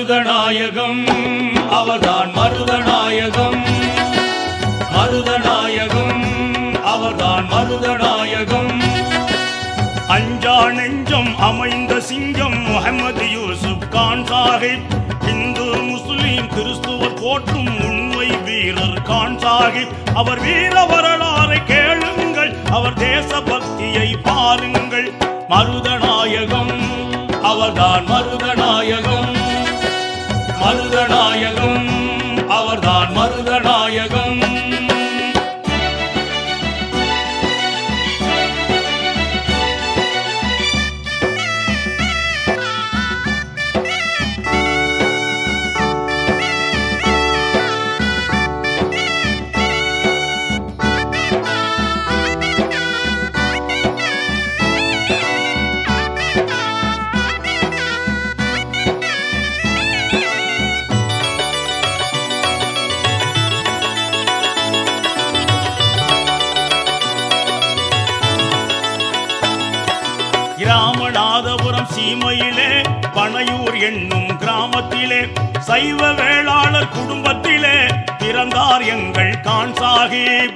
மருதநாயகம் அவர்தான் மருதநாயகம் மருதநாயகம் அவர்தான் மருதநாயகம் அஞ்சா நெஞ்சம் அமைந்த சிங்கம் முகமது யூசுப் கான் சாஹிப் இந்து முஸ்லிம் கிறிஸ்துவர் போற்றும் உண்மை வீரர் கான் சாஹிப் அவர் வீர வரலாறை கேளுங்கள் அவர் தேச பக்தியை பாருங்கள் மருதநாயகம் அவர்தான் மருதநாயகம் மருதநாயகம் அவர்தான் மருதநாயகம் கிராமநாதபுரம் சீமையிலே பனையூர் என்னும் கிராமத்திலே சைவ வேளாளர் குடும்பத்திலே பிறந்தார் எங்கள் கான் சாஹிப்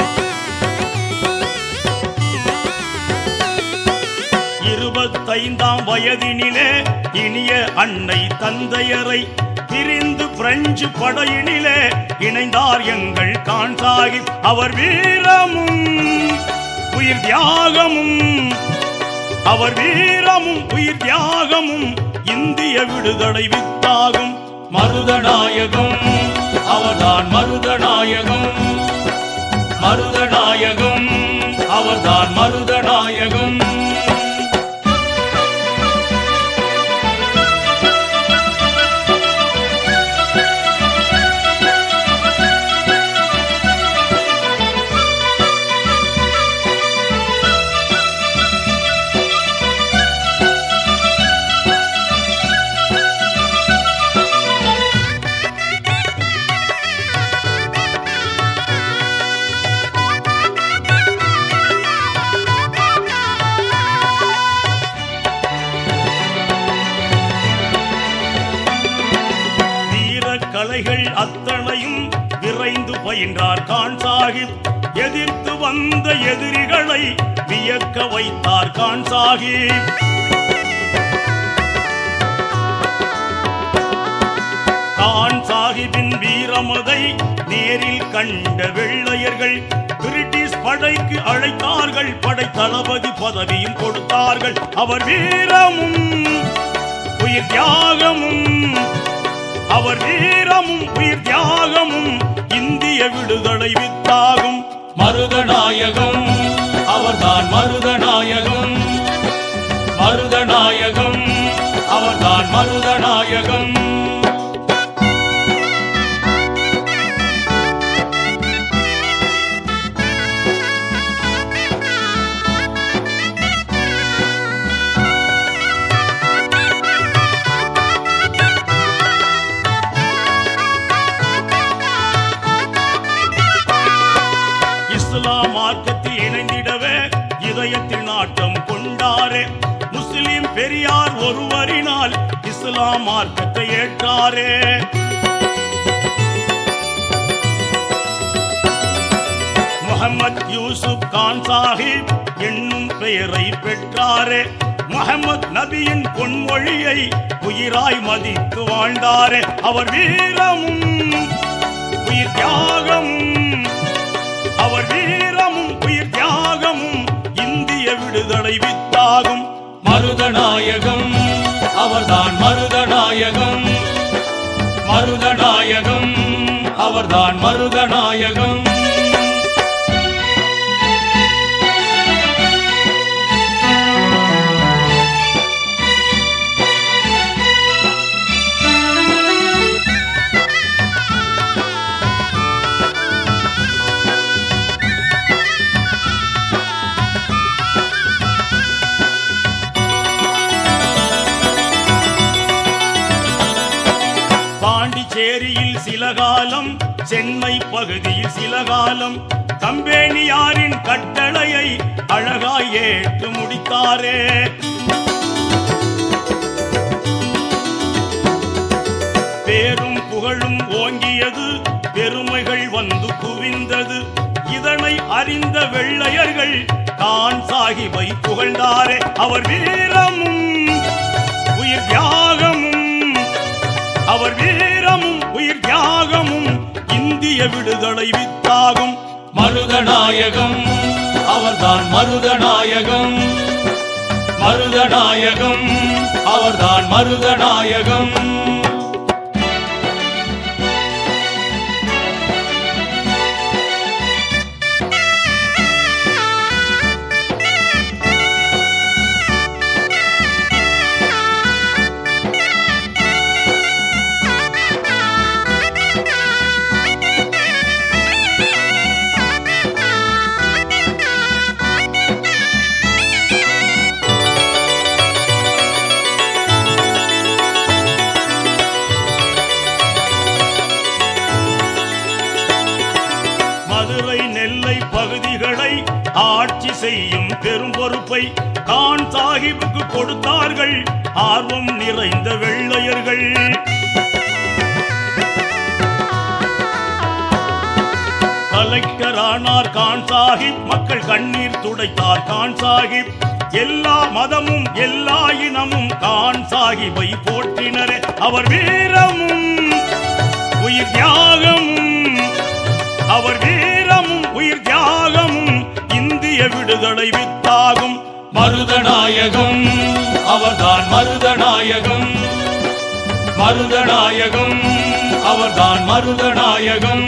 இருபத்தைந்தாம் வயதினிலே இனிய அன்னை தந்தையரை பிரிந்து பிரெஞ்சு படையினிலே இணைந்தார் எங்கள் கான் சாஹிப் அவர் வீரமும் உயிர் தியாகமும் அவர் வீரமும் உயிர் தியாகமும் இந்திய விடுதலை வித்தாகும் மருதநாயகம் அவர்தான் மருதநாயகம் மருதநாயகம் அவர்தான் மருதநாயகம் வீர கலைகள் அத்தனையும் விரைந்து பயின்றார் கான் சாஹிப் எதிர்த்து வந்த எதிரிகளை வியக்க வைத்தார் கான் சாஹிப் கான் சாஹிப்பின் வீரமதை நேரில் கண்ட வெள்ளையர்கள் பிரிட்டிஷ் படைக்கு அழைத்தார்கள் படை தளபதி பதவியும் கொடுத்தார்கள் அவர் வீரமும் உயிர் தியாகமும் அவர் வீரமும் உயிர் தியாகமும் இந்திய விடுதலை வித்தாகும் மருதநாயகம் அவர்தான் மருதநாயகம் மருதநாயகம் அவர்தான் மருதநாயகம் இஸ்லாம் மார்க்கத்தில் இணைந்திடவே இதயத்தில் நாட்டம் கொண்டாரே முஸ்லிம் பெரியார் ஒருவரினால் இஸ்லாம் மார்க்கத்தை ஏற்றாரே முகமது யூசுப் கான் சாஹிப் என்னும் பெயரை பெற்றாரே முகமது நபியின் பொன்மொழியை உயிராய் மதித்து வாழ்ந்தாரே அவர் வீரமும் உயிர் தியாகமும் அவர் வீரமும் உயிர் தியாகமும் இந்திய விடுதலை வித்தாகும் மருதநாயகம் அவர்தான் மருதநாயகம் மருதநாயகம் அவர்தான் மருதநாயகம் பாண்டிச்சேரியில் சில காலம் சென்னை பகுதியில் சில காலம் கம்பேனியாரின் கட்டளையை அழகாய் ஏற்று முடித்தாரே புகழும் ஓங்கியது பெருமைகள் வந்து குவிந்தது இதனை அறிந்த வெள்ளையர்கள் கான் சாகிபை புகழ்ந்தாரே அவர் வீரமும் உயிர் தியாகமும் அவர் வீரமும் உயிர் தியாகமும் இந்திய விடுதலை வித்தாகும் மருதநாயகம் அவர்தான் மருதநாயகம் மருதநாயகம் அவர்தான் மருதநாயகம் மதுரை நெல்லை பகுதிகளை ஆட்சி செய்யும் பெரும் பொறுப்பை கான் சாஹிபுக்கு கொடுத்தார்கள் ஆர்வம் நிறைந்த வெள்ளையர்கள் கலெக்டர் ஆனார் கான் சாஹிப் மக்கள் கண்ணீர் துடைத்தார் கான் சாஹிப் எல்லா மதமும் எல்லா இனமும் கான் சாஹிபை போற்றினரே அவர் வீரமும் உயிர் தியாகமும் அவர் வீரமும் உயிர் தியாகமும் இந்திய விடுதலை வித்தாகும் மருதநாயகம் அவர்தான் மருதநாயகம் மருதநாயகம் அவர்தான் மருதநாயகம்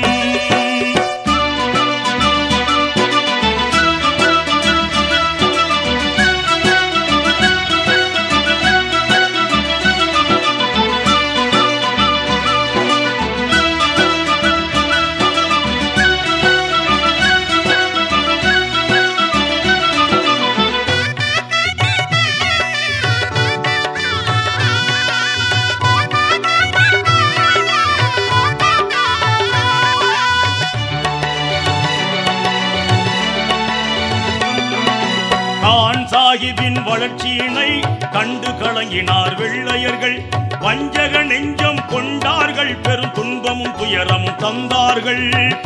கான் சாஹிபின் வளர்ச்சியினை கண்டு கலங்கினார் வெள்ளையர்கள் வஞ்சக நெஞ்சம் கொண்டார்கள் பெரும் துன்பமும் துயரமும் தந்தார்கள்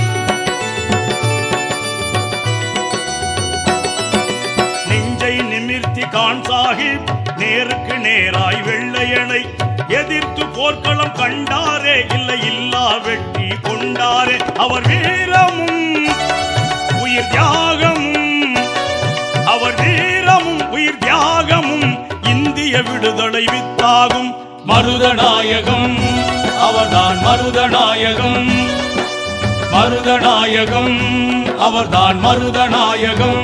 நெஞ்சை நிமிர்த்தி கான் சாஹிப் நேருக்கு நேராய் வெள்ளையனை எதிர்த்து போர்க்களம் கண்டாரே இல்லை இல்லா வெற்றி கொண்டாரே அவர் வீரமும் உயிர் தியாகமும் அவர் வீரமும் உயிர் தியாகமும் இந்திய விடுதலை வித்தாகும் மருதநாயகம் அவர்தான் மருதநாயகம் மருதநாயகம் அவர்தான் மருதநாயகம்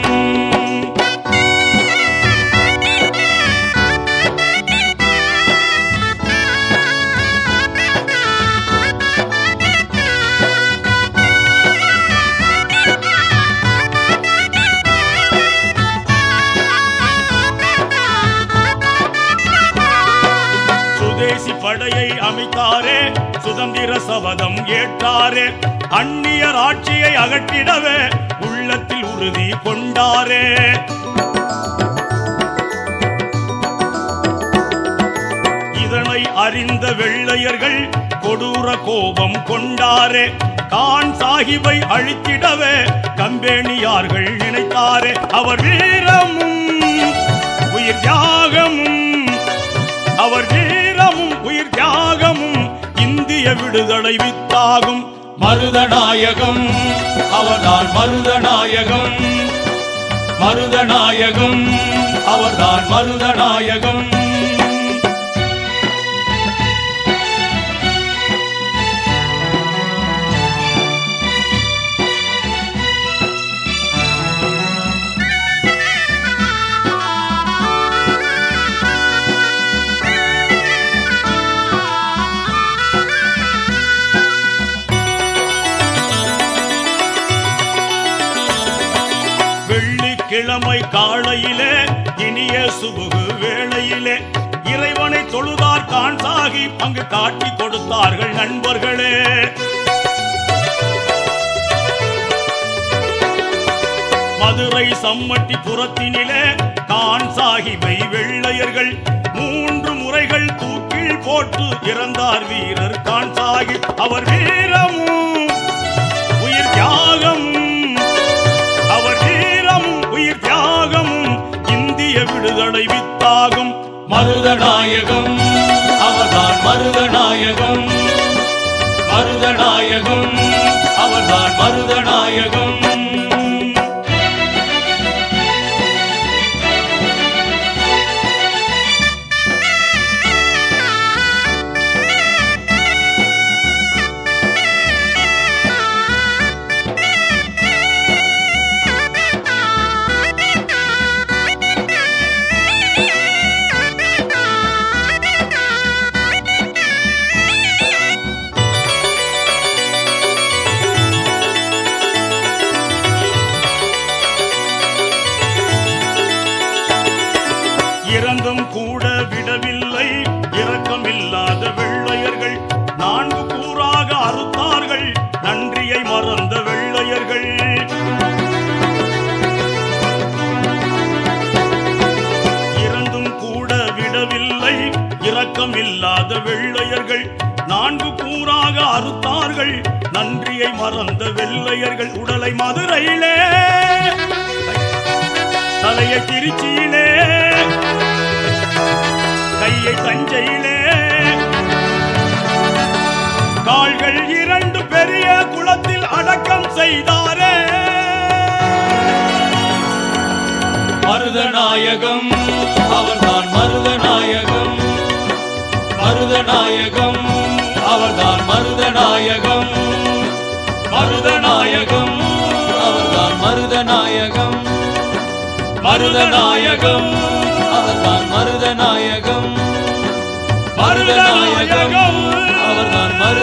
சுதேசி படையை அமைத்தாரே சுதந்திர சபதம் ஏற்றாரே அந்நியர் ஆட்சியை அகற்றிடவே உள்ளத்தில் உறுதி கொண்டாரே இதனை அறிந்த வெள்ளையர்கள் கொடூர கோபம் கொண்டாரே கான் சாஹிபை அழித்திடவே கம்பெனியார்கள் நினைத்தாரே அவர் வீரமும் உயிர் தியாகமும் அவர் வீரமும் உயிர் தியாகமும் இந்திய விடுதலை வித்தாகும் மருதநாயகம் அவர்தான் மருதநாயகம் மருதநாயகம் அவர்தான் மருதநாயகம் வெள்ளிக்கிழமை காலையிலே இனிய சுபுகு வேளையிலே இறைவனை தொழுதார் கான் சாகி பங்கு காட்டி கொடுத்தார்கள் நண்பர்களே மதுரை சம்மட்டி புறத்தினிலே கான் சாகிபை வெள்ளையர்கள் மூன்று முறை குறைகள் தூக்கில் போட்டு இறந்தார் வீரர் கான் சாஹிப் அவர் வீரமும் உயிர் தியாகமும் அவர் வீரமும் உயிர் தியாகமும் இந்திய விடுதலை வித்தாகும் மருதநாயகம் அவர்தான் மருதநாயகம் மருதநாயகம் அவர்தான் மருதநாயகம் இறந்தும் கூட விடவில்லை இரக்கமில்லாத வெள்ளையர்கள் நான்கு கூறாக அறுத்தார்கள் நன்றியை மறந்த வெள்ளையர்கள் இறந்தும் கூட விடவில்லை இரக்கமில்லாத வெள்ளையர்கள் நான்கு கூறாக அறுத்தார்கள் நன்றியை மறந்த வெள்ளையர்கள் உடலை மதுரையிலே தலையை திருச்சியிலே கையை தஞ்சையிலே கால்கள் இரண்டு பெரிய குளத்தில் அடக்கம் செய்தாரே மருதநாயகம் அவர்தான் மருதநாயகம் மருதநாயகம் அவர்தான் மருதநாயகம் மருதநாயகம் அவர்தான் மருதநாயகம் மருதநாயகம் அவர்தான் மருதநாயகம் மருதநாயகம் அவர்தான் மருதநாயகம்